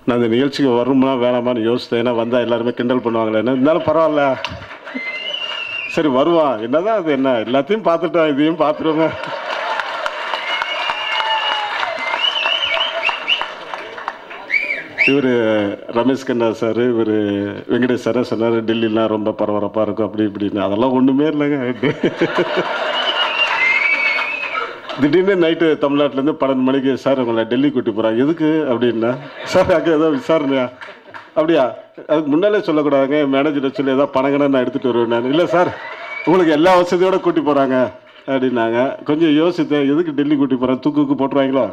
நான் இந்த நிகழ்ச்சிக்கு வருமா வேணாமான்னு யோசித்தேன் ஏன்னா வந்தால் எல்லாருமே கிண்டல் பண்ணுவாங்களேன்னு இருந்தாலும் பரவாயில்ல சரி வருவான் என்னதான் அது என்ன எல்லாத்தையும் பார்த்துட்டோம் இதையும் பார்த்துருவோங்க இவர் ரமேஷ் கண்ணா சார் இவர் வெங்கடேஷ் சார் சொன்னார் டெல்லிலாம் ரொம்ப பரபரப்பாக இருக்கும் அப்படி இப்படின்னு அதெல்லாம் ஒன்றுமே இல்லைங்க திடீர்னு நைட்டு தமிழ்நாட்டிலேருந்து பன்னெண்டு மணிக்கு சார் உங்களை டெல்லி கூட்டி போகிறாங்க எதுக்கு அப்படின்னா சார் அங்கே ஏதோ விசாரணையா அப்படியா அதுக்கு முன்னாலே சொல்லக்கூடாதுங்க மேனேஜரை சொல்லி ஏதோ பணங்கன்னு நான் எடுத்துகிட்டு வருவேன் நான் இல்லை சார் உங்களுக்கு எல்லா வசதியோட கூட்டி போகிறாங்க அப்படின்னாங்க கொஞ்சம் யோசித்தேன் எதுக்கு டெல்லி கூட்டி போகிறேன் தூக்குக்கு போட்டுருவாங்களோ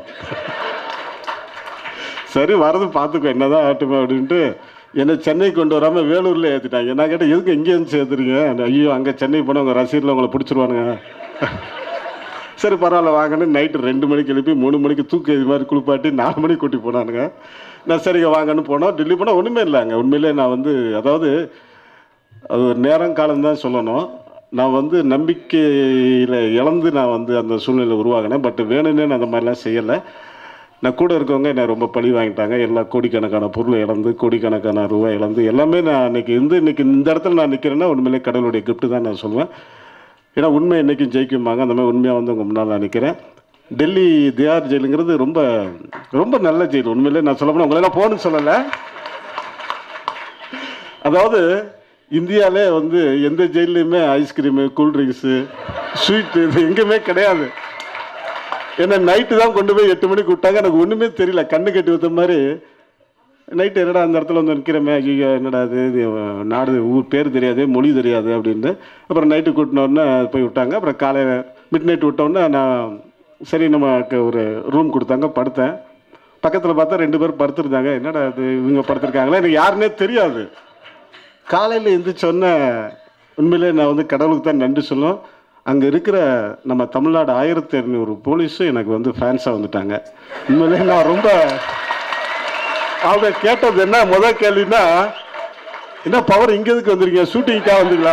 சரி வரது பார்த்துக்கோ என்னதான் ஆட்டுமே அப்படின்ட்டு என்னை சென்னை கொண்டு வராமல் வேலூரில் ஏற்றிட்டாங்க நான் கேட்டேன் எதுக்கு இங்கே வந்து சேர்த்துறீங்க ஐயோ அங்கே சென்னை போனால் உங்கள் ரசீதில் உங்களை பிடிச்சிருவானுங்க சரி பரவாயில்ல வாங்கன்னு நைட்டு ரெண்டு மணிக்கு எழுப்பி மூணு மணிக்கு தூக்கு இது மாதிரி குளிப்பாட்டி நாலு மணிக்கு கூட்டி போனானுங்க நான் சரிங்க வாங்கன்னு போனோம் டெல்லி போனால் ஒன்றுமே இல்லைங்க உண்மையிலே நான் வந்து அதாவது அது ஒரு நேரம் காலம் தான் சொல்லணும் நான் வந்து நம்பிக்கையில் இழந்து நான் வந்து அந்த சூழ்நிலை உருவாகினேன் பட் வேணும்னே நான் அந்த மாதிரிலாம் செய்யலை நான் கூட இருக்கவங்க என்னை ரொம்ப பழி வாங்கிட்டாங்க எல்லா கோடிக்கணக்கான பொருள் இழந்து கோடிக்கணக்கான ரூபாய் இழந்து எல்லாமே நான் இன்னைக்கு இருந்து இன்னைக்கு இந்த இடத்துல நான் நிற்கிறேன்னா உண்மையிலே கடவுளுடைய gift தான் நான் சொல்லுவேன் ஏன்னா உண்மை என்றைக்கும் ஜெயிக்குமாங்க அந்த மாதிரி உண்மையாக வந்து உங்கள் முன்னால் நான் நிற்கிறேன் டெல்லி தியார் ஜெயிலுங்கிறது ரொம்ப ரொம்ப நல்ல ஜெயில் உண்மையிலே நான் சொல்ல போனால் உங்களெல்லாம் போகணும்னு சொல்லலை அதாவது இந்தியாவிலே வந்து எந்த ஜெயிலையுமே ஐஸ்கிரீமு கூல்ட்ரிங்க்ஸு ஸ்வீட்டு இது எங்கேயுமே கிடையாது என்ன நைட்டு தான் கொண்டு போய் எட்டு மணிக்கு விட்டாங்க எனக்கு ஒன்றுமே தெரியல கண்ணு கட்டி வைத்த மாதிரி நைட்டு என்னடா அந்த இடத்துல வந்து நிற்கிறமே ஐயோ என்னடா இது இது நாடு ஊர் பேர் தெரியாது மொழி தெரியாது அப்படின்ட்டு அப்புறம் நைட்டு கூட்டினோடனே போய் விட்டாங்க அப்புறம் காலையில் மிட் நைட் விட்டோன்னே நான் சரி நமக்கு ஒரு ரூம் கொடுத்தாங்க படுத்தேன் பக்கத்தில் பார்த்தா ரெண்டு பேர் படுத்துருந்தாங்க என்னடா இது இவங்க படுத்துருக்காங்களா எனக்கு யாருன்னே தெரியாது காலையில் எந்திரிச்சோன்னே உண்மையிலே நான் வந்து கடவுளுக்கு தான் நன்றி சொல்லும் அங்கே இருக்கிற நம்ம தமிழ்நாடு ஆயிரத்தி இரநூறு போலீஸும் எனக்கு வந்து ஃபேன்ஸாக வந்துட்டாங்க உண்மையிலே நான் ரொம்ப அவங்க கேட்டது என்ன முதல் கேள்வின்னா என்ன பவர் இங்க எதுக்கு வந்திருக்கீங்க ஷூட்டிங்க்காக வந்தீங்களா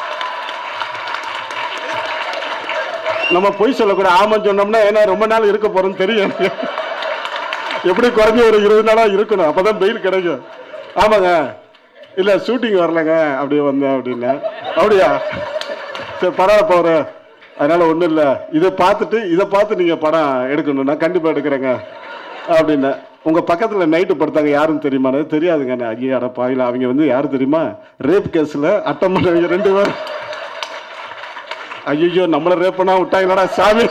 நம்ம பொய் சொல்லக்கூடாது ஆமான்னு சொன்னோம்னா ஏன்னா ரொம்ப நாள் இருக்க போறோம்னு தெரியும் எனக்கு. எப்படி குறைஞ்ச ஒரு இருபது நாளா இருக்கணும் அப்பதான் பெயில் கிடைக்கும் ஆமாங்க இல்ல ஷூட்டிங் வரலங்க அப்படியே வந்தேன் அப்படின்னேன் அப்படியா சரி பரவாயில்ல போகிறேன் அதனால ஒன்றும் இல்லை இதை பார்த்துட்டு இதை பார்த்து நீங்கள் படம் எடுக்கணும் நான் கண்டிப்பாக எடுக்கிறேங்க அப்படின்னேன் உங்கள் பக்கத்தில் நைட்டு படுத்தாங்க யாருன்னு தெரியுமா தெரியாதுங்க நான் ஐயா அட பாவில அவங்க வந்து யார் தெரியுமா ரேப் கேஸில் அட்டம் பண்ணவங்க ரெண்டு பேர் ஐயோ நம்மளை ரேப் பண்ணா விட்டாங்களடா சாமி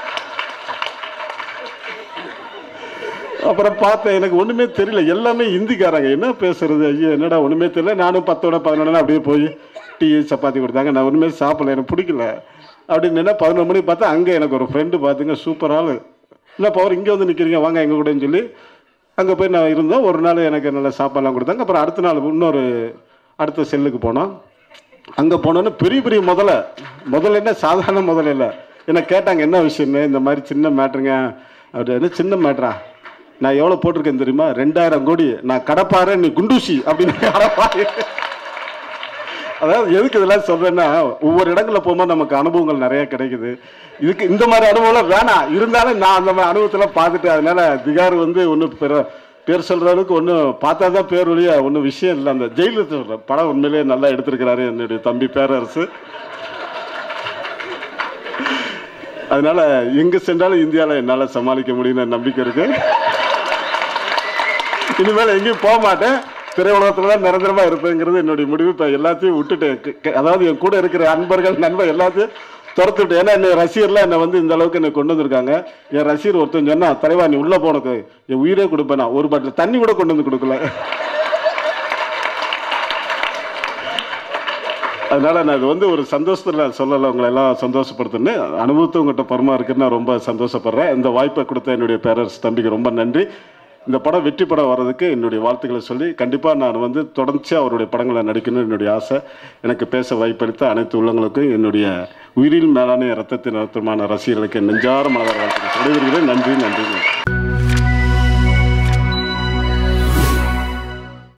அப்புறம் பார்த்தேன் எனக்கு ஒன்றுமே தெரியல எல்லாமே ஹிந்திக்காரங்க என்ன பேசுறது ஐயோ என்னடா ஒன்றுமே தெரியல நானும் பத்தோட பதினொன்று அப்படியே போய் டீ சப்பாத்தி கொடுத்தாங்க நான் ஒன்றுமே சாப்பிடல எனக்கு பிடிக்கல அப்படின்னு என்ன பதினொரு மணிக்கு பார்த்தா அங்கே எனக்கு ஒரு ஃப்ரெண்டு பார்த்துங்க சூப்பர் ஆள் என்ன பவர் இங்கே வந்து நிற்கிறீங்க வாங்க எங்கள் கூடன்னு சொல்லி அங்கே போய் நான் இருந்தோம் ஒரு நாள் எனக்கு நல்ல சாப்பாடுலாம் கொடுத்தாங்க அப்புறம் அடுத்த நாள் இன்னொரு அடுத்த செல்லுக்கு போனோம் அங்கே போனோன்னே பெரிய பெரிய முதல்ல முதல்ல என்ன சாதாரண முதல்ல இல்லை என்ன கேட்டாங்க என்ன விஷயம்னு இந்த மாதிரி சின்ன மேட்ருங்க அப்படின்னு சின்ன மேட்ரா நான் எவ்வளோ போட்டிருக்கேன் தெரியுமா ரெண்டாயிரம் கோடி நான் கடப்பாரு நீ குண்டூசி அப்படின்னு கடப்பாரு அதாவது எதுக்கு இதெல்லாம் சொல்றேன்னா ஒவ்வொரு இடங்களில் போகும்போது நமக்கு அனுபவங்கள் நிறைய கிடைக்குது இதுக்கு இந்த மாதிரி அனுபவம்லாம் வேணாம் இருந்தாலும் நான் அந்த மாதிரி அனுபவத்தில் பார்த்துட்டு அதனால திகார் வந்து ஒன்றும் பெற பேர் சொல்ற அளவுக்கு ஒன்றும் பார்த்தா தான் பேர் வழியா ஒன்றும் விஷயம் இல்லை அந்த ஜெயிலில் சொல்கிறேன் படம் உண்மையிலேயே நல்லா எடுத்திருக்கிறாரு என்னுடைய தம்பி பேரரசு அதனால எங்க சென்றாலும் இந்தியாவில் என்னால் சமாளிக்க முடியும்னு நம்பிக்கை இருக்கு இனிமேல் எங்கேயும் போக மாட்டேன் திரையுலகத்துல தான் நிரந்தரமா இருப்பேங்கிறது என்னுடைய முடிவு இப்போ எல்லாத்தையும் விட்டுட்டேன் க- க- அதாவது என் கூட இருக்கிற அன்பர்கள் நண்பர் எல்லாத்தையும் துரத்துட்டு ஏன்னா என்ன ரசிகர்லாம் என்னை வந்து இந்த அளவுக்கு என்னை கொண்டு வந்திருக்காங்க என் ரசிகர் ஒருத்தன் சொன்னா தலைவா நீ உள்ள போனக்கு என் உயிரே கொடுப்பேன் நான் ஒரு பாட்டில் தண்ணி கூட கொண்டு வந்து கொடுக்கல அதனால நான் இது வந்து ஒரு சந்தோஷத்தில் சொல்லலை உங்களை எல்லாம் சந்தோஷப்படுத்துன்னு அனுபவத்தை உங்கள்கிட்ட பரமா இருக்குன்னு நான் ரொம்ப சந்தோஷப்படுறேன் இந்த வாய்ப்பை கொடுத்த என்னுடைய பேரரசு தம்பிக்கு ரொம்ப நன்றி இந்த படம் வெற்றி படம் வர்றதுக்கு என்னுடைய வாழ்த்துக்களை சொல்லி கண்டிப்பாக நான் வந்து தொடர்ச்சியாக அவருடைய படங்களை நடிக்கணும்னு என்னுடைய ஆசை எனக்கு பேச வாய்ப்பளித்த அனைத்து உள்ளங்களுக்கும் என்னுடைய உயிரில் மேலான ரத்தத்தின் ரத்தமான ரசிகர்களுக்கு நெஞ்சார மனதார வாழ்த்துக்கள் விடைபெறுகிறேன் நன்றி நன்றி நன்றி